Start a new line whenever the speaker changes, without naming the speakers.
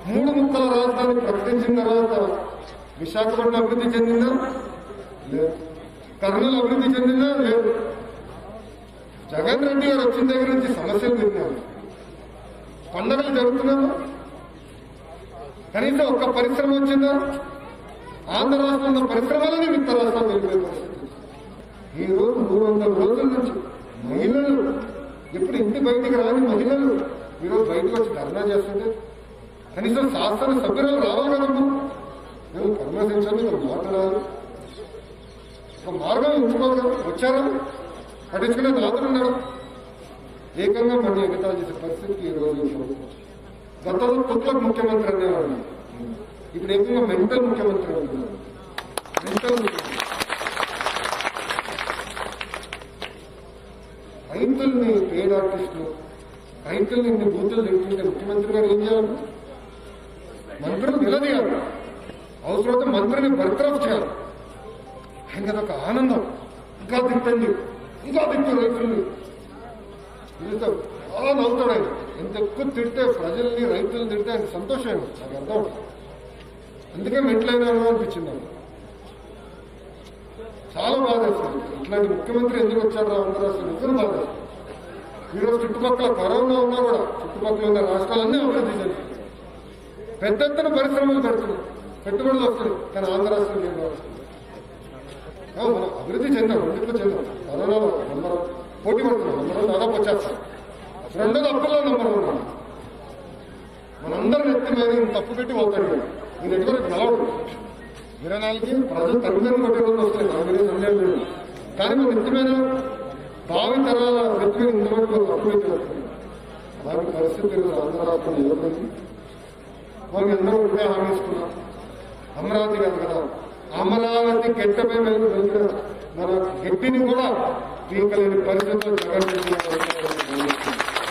మూడు ముక్కల రాజధాని ప్రకటించిన తర్వాత విశాఖపట్నం అభివృద్ధి చెందిందా లేదు కర్నూలు అభివృద్ధి చెందిందా లేదు జగన్ రెడ్డి గారు వచ్చిన దగ్గర నుంచి సమస్యలు తిరిగారు పండగలు జరుగుతున్నావా కనీసం ఒక్క పరిశ్రమ వచ్చిందా ఆంధ్ర రాష్ట్రంలో పరిశ్రమలని మిగతా రాష్ట్రాలు వెళ్ళిపోయే పరిస్థితి ఈ రోజు మూడు వందల రోజుల నుంచి మహిళలు ఎప్పుడు ఇంటి బయటికి రాని మహిళలు ఈరోజు బయటకు వచ్చి ధర్నా చేస్తుంటే కనీసం శాసన సభ్యులు రావాలి కదమ్మా మేము పరమశించాలి మీరు మాట్లాడాలి ఒక మార్గం ఉంచుకోవాలి కదా వచ్చారా పట్టించుకునే దాతులున్నారు ఏకంగా మన ఎగతా చేసే పరిస్థితికి ఈ రోజు ఉంది. గతంలో తుట్లకు ముఖ్యమంత్రి అనేవాడు ఇప్పుడు ఏకంగా మెంటల్ ముఖ్యమంత్రి అంటున్నారు మెంటల్ ముఖ్యమంత్రి రైతుల్ని పేడ్ ఆర్టిస్టులు రైతుల్ని ఇన్ని బూతులు తింటుంటే ముఖ్యమంత్రి గారు ఏం చేయాలి మంత్రులు నిలదీయాలి అవసరమైతే మంత్రిని బర్తరఫ్ చేయాలి ఆయన అదొక ఆనందం ఇంకా తిట్టండి ఇంకా తిట్టు రైతుల్ని తిరుగుతాడు చాలా నవ్వుతాడు ఆయన ఎంత ఎక్కువ తిడితే ప్రజల్ని రైతుల్ని తిడితే ఆయన సంతోషం నాకు అర్థం అవుతుంది. అందుకే మెంట్లైనా అనిపించింది నాకు చాలా బాధ వేస్తుంది ఇట్లాంటి ముఖ్యమంత్రి ఎందుకు వచ్చాడు రా అందరూ అసలు నిజం బాధ వేస్తుంది. ఈరోజు చుట్టుపక్కల కరోనా ఉన్నా కూడా చుట్టుపక్కల ఉన్న రాష్ట్రాలన్నీ అభివృద్ధి చెందుతాయి పెద్ద ఎత్తున పరిశ్రమలు పెడుతున్నాయి పెట్టుబడులు వస్తున్నాయి కానీ ఆంధ్ర రాష్ట్రం ఏం కావాలి ఆ, మనం అభివృద్ధి చెందాం రెండింటిలో చెందాం కరోనాలో నంబర్ పోటీ పడుతున్నాం నంబర్ దాదాపు వచ్చేస్తాం రెండోది అప్పుల్లో నంబర్ ఉన్నాం మనందరం ఎత్తి మీద ఈయన తప్పు పెట్టి పోతాడు ఈ నెట్వర్క్ గెలవడు ఇరవై నాలుగు ప్రజలు తగ్గుదని కొట్టే రోజులు వస్తాయి నా మీద సందేహం లేదు కానీ మన ఎత్తి మీద భావి తరాల వ్యక్తి మీద ఇంతవరకు తప్పు పెట్టి వస్తుంది అలాంటి పరిస్థితి ఈరోజు ఆంధ్ర రాష్ట్రంలో ఏర్పడింది మనం ఎందరో ఉంటే హామీ ఇస్తున్నాం అమరావతి కాదు కదా అమరావతి గెట్టపై మేము వెళ్తున్న మన గట్టిని కూడా పీకలేని పరిస్థితుల్లో జగన్ రెడ్డి గారు ఉన్నారు.